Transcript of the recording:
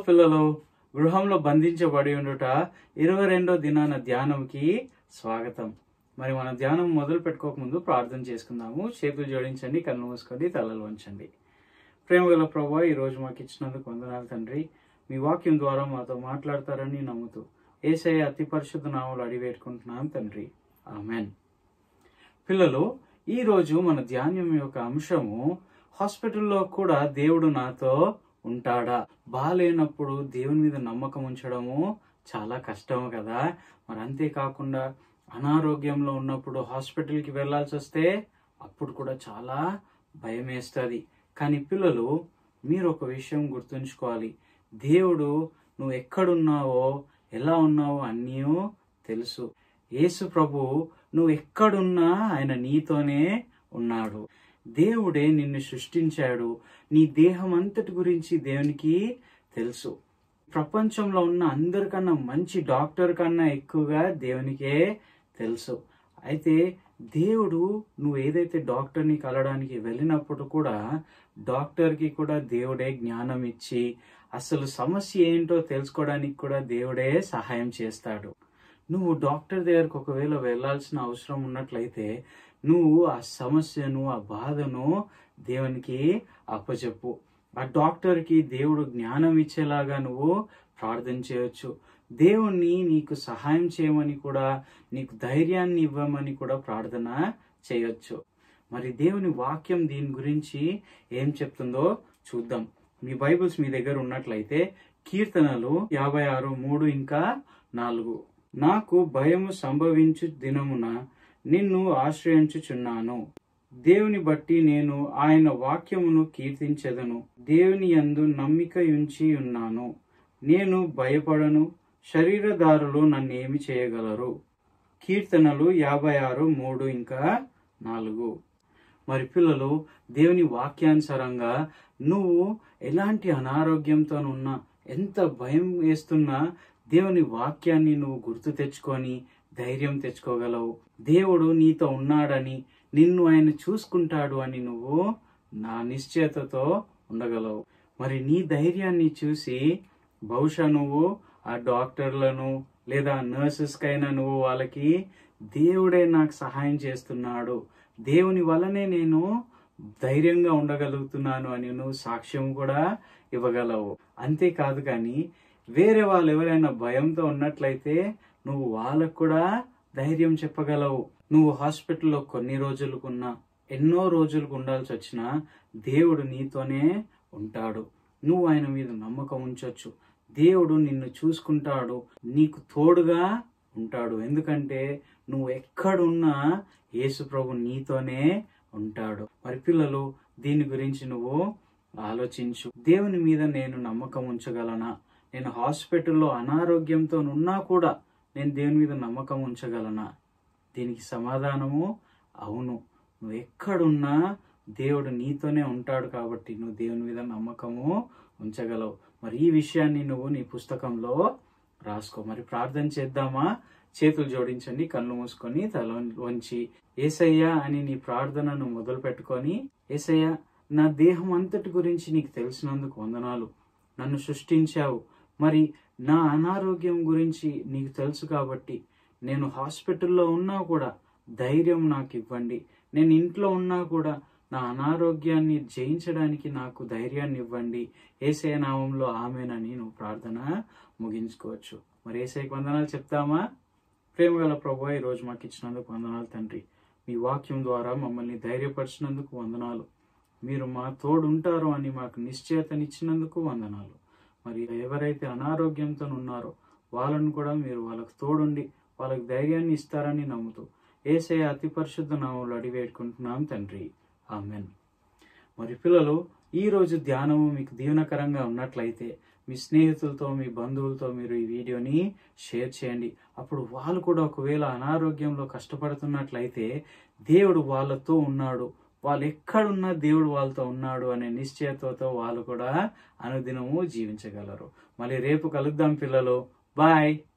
పిల్లలు గృహంలో బంధించబడి ఉండుట ఇరవై రెండో దినాన ధ్యానంకి స్వాగతం మరి మన ధ్యానం మొదలు పెట్టుకోక ముందు ప్రార్థన చేసుకుందాము చేతులు జోడించండి కళ్ళు మూసుకొని తలలు వంచండి ప్రేమ గల ప్రభా ఈ రోజు మాకు ఇచ్చినందుకు వందనాలు తండ్రి మీ వాక్యం ద్వారా మాతో మాట్లాడతారని నమ్ముతూ ఏసయ్య అతి పరిశుద్ధ నామలు అడివేట్టుకుంటున్నాం తండ్రి ఆమెన్ పిల్లలు ఈ రోజు మన ధ్యానం యొక్క అంశము హాస్పిటల్లో కూడా దేవుడు నాతో ఉంటాడా బాగాలేనప్పుడు దేవుని మీద నమ్మకం ఉంచడము చాలా కష్టం కదా మరి అంతేకాకుండా అనారోగ్యంలో ఉన్నప్పుడు హాస్పిటల్కి వెళ్ళాల్సి వస్తే అప్పుడు కూడా చాలా భయం వేస్తుంది కానీ పిల్లలు మీరు ఒక విషయం గుర్తుంచుకోవాలి దేవుడు నువ్వు ఎక్కడున్నావో ఎలా ఉన్నావో అన్నీ తెలుసు యేసు ప్రభు నువ్వు ఎక్కడున్నా ఆయన నీతోనే ఉన్నాడు దేవుడే నిన్ను సృష్టించాడు నీ దేహం అంతటి గురించి దేవునికి తెలుసు ప్రపంచంలో ఉన్న అందరికన్నా మంచి డాక్టర్ కన్నా ఎక్కువగా దేవునికే తెలుసు అయితే దేవుడు నువ్వు ఏదైతే డాక్టర్ని కలవడానికి వెళ్ళినప్పుడు కూడా డాక్టర్కి కూడా దేవుడే జ్ఞానం ఇచ్చి అసలు సమస్య ఏంటో తెలుసుకోవడానికి కూడా దేవుడే సహాయం చేస్తాడు నువ్వు డాక్టర్ దగ్గరకు ఒకవేళ వెళ్ళాల్సిన అవసరం ఉన్నట్లయితే నువ్వు ఆ సమస్యను ఆ బాధను దేవునికి అప్పచెప్పు ఆ డాక్టర్కి దేవుడు జ్ఞానం ఇచ్చేలాగా నువ్వు ప్రార్థన చేయొచ్చు దేవుణ్ణి నీకు సహాయం చేయమని కూడా నీకు ధైర్యాన్ని ఇవ్వమని కూడా ప్రార్థన చేయొచ్చు మరి దేవుని వాక్యం దీని గురించి ఏం చెప్తుందో చూద్దాం మీ బైబిల్స్ మీ దగ్గర ఉన్నట్లయితే కీర్తనలు యాభై ఆరు మూడు ఇంకా నాలుగు నాకు భయము సంభవించు దినమున నిన్ను ఆశ్రయించుచున్నాను దేవుని బట్టి నేను ఆయన వాక్యమును కీర్తించెదను దేవుని యందు నమ్మిక ఉంచి ఉన్నాను నేను భయపడను శరీరదారులు నన్నేమి చేయగలరు కీర్తనలు యాభై ఆరు మూడు ఇంకా నాలుగు మరి పిల్లలు దేవుని వాక్యానుసారంగా నువ్వు ఎలాంటి అనారోగ్యంతోనున్నా ఎంత భయం వేస్తున్నా దేవుని వాక్యాన్ని నువ్వు గుర్తు తెచ్చుకొని ధైర్యం తెచ్చుకోగలవు దేవుడు నీతో ఉన్నాడని నిన్ను ఆయన చూసుకుంటాడు అని నువ్వు నా నిశ్చయతతో ఉండగలవు మరి నీ ధైర్యాన్ని చూసి బహుశా నువ్వు ఆ డాక్టర్లను లేదా నర్సెస్కైనా నువ్వు వాళ్ళకి దేవుడే నాకు సహాయం చేస్తున్నాడు దేవుని వల్లనే నేను ధైర్యంగా ఉండగలుగుతున్నాను అని నువ్వు సాక్ష్యం కూడా ఇవ్వగలవు అంతేకాదు కానీ వేరే వాళ్ళు ఎవరైనా భయంతో ఉన్నట్లయితే నువ్వు వాళ్ళకు కూడా ధైర్యం చెప్పగలవు నువ్వు హాస్పిటల్లో కొన్ని రోజులకున్నా ఎన్నో రోజులకు ఉండాల్సి వచ్చినా దేవుడు నీతోనే ఉంటాడు నువ్వు ఆయన మీద నమ్మకం ఉంచొచ్చు దేవుడు నిన్ను చూసుకుంటాడు నీకు తోడుగా ఉంటాడు ఎందుకంటే నువ్వు ఎక్కడున్నా యేసు ప్రభు నీతోనే ఉంటాడు మరి పిల్లలు దీని గురించి నువ్వు ఆలోచించు దేవుని మీద నేను నమ్మకం ఉంచగలనా నేను హాస్పిటల్లో అనారోగ్యంతో ఉన్నా కూడా నేను దేవుని మీద నమ్మకం ఉంచగలనా దీనికి సమాధానము అవును నువ్వు ఎక్కడున్నా దేవుడు నీతోనే ఉంటాడు కాబట్టి నువ్వు దేవుని మీద నమ్మకము ఉంచగలవు మరి ఈ విషయాన్ని నువ్వు నీ పుస్తకంలో రాసుకో మరి ప్రార్థన చేద్దామా చేతులు జోడించండి కళ్ళు మూసుకొని తల వంచి ఏసయ్యా అని నీ ప్రార్థనను మొదలు పెట్టుకొని ఏసయ్య నా దేహం అంతటి గురించి నీకు తెలిసినందుకు వందనాలు నన్ను సృష్టించావు మరి నా అనారోగ్యం గురించి నీకు తెలుసు కాబట్టి నేను హాస్పిటల్లో ఉన్నా కూడా ధైర్యం నాకు ఇవ్వండి నేను ఇంట్లో ఉన్నా కూడా నా అనారోగ్యాన్ని జయించడానికి నాకు ధైర్యాన్ని ఇవ్వండి ఏసయ నామంలో ఆమెనని నువ్వు ప్రార్థన ముగించుకోవచ్చు మరి ఏసైకి వందనాలు చెప్తామా ప్రేమ గల ప్రభు ఈ రోజు మాకు ఇచ్చినందుకు వందనాలు తండ్రి మీ వాక్యం ద్వారా మమ్మల్ని ధైర్యపరిచినందుకు వందనాలు మీరు మా తోడు ఉంటారు అని మాకు నిశ్చయతనిచ్చినందుకు వందనాలు మరి ఎవరైతే అనారోగ్యంతో ఉన్నారో వాళ్ళను కూడా మీరు వాళ్ళకు తోడుండి వాళ్ళకి ధైర్యాన్ని ఇస్తారని నమ్ముతూ ఏసే అతి పరిశుద్ధ నామంలో అడివేడుకుంటున్నాం తండ్రి ఆమెన్ మరి పిల్లలు ఈ రోజు ధ్యానము మీకు దీవెనకరంగా ఉన్నట్లయితే మీ స్నేహితులతో మీ బంధువులతో మీరు ఈ వీడియోని షేర్ చేయండి అప్పుడు వాళ్ళు కూడా ఒకవేళ అనారోగ్యంలో కష్టపడుతున్నట్లయితే దేవుడు వాళ్ళతో ఉన్నాడు వాళ్ళు ఎక్కడున్నా దేవుడు వాళ్ళతో ఉన్నాడు అనే నిశ్చయతతో వాళ్ళు కూడా అనుదినము జీవించగలరు మళ్ళీ రేపు కలుద్దాం పిల్లలు బాయ్